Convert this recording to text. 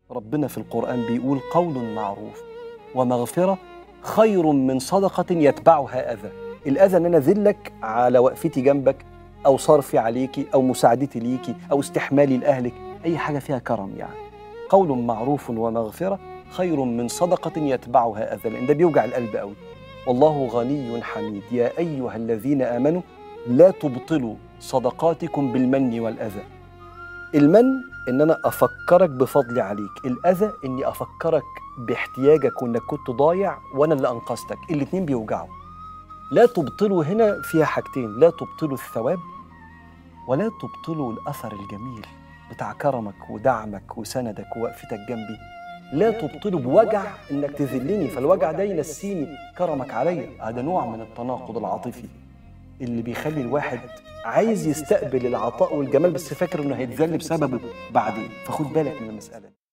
ربنا في القرآن بيقول قول معروف ومغفرة خير من صدقة يتبعها أذى الأذى إن أنا أذلك على وقفتي جنبك أو صرفي عليكي أو مساعدتي ليكي أو استحمالي لأهلك أي حاجة فيها كرم يعني قول معروف ومغفرة خير من صدقة يتبعها أذى لأن ده بيوجع القلب قوي والله غني حميد يا أيها الذين آمنوا لا تبطلوا صدقاتكم بالمن والأذى المن ان انا افكرك بفضلي عليك الاذى اني افكرك باحتياجك وانك كنت ضايع وانا اللي انقذتك الاتنين بيوجعوا لا تبطلوا هنا فيها حاجتين لا تبطلوا الثواب ولا تبطلوا الاثر الجميل بتاع كرمك ودعمك وسندك ووقفتك جنبي لا تبطلوا بوجع انك تذلني فالوجع ده ينسيني كرمك عليا هذا نوع من التناقض العاطفي اللي بيخلي الواحد عايز يستقبل العطاء والجمال بس فاكر انه هيتذل بسببه بعدين فخد بالك من المساله دي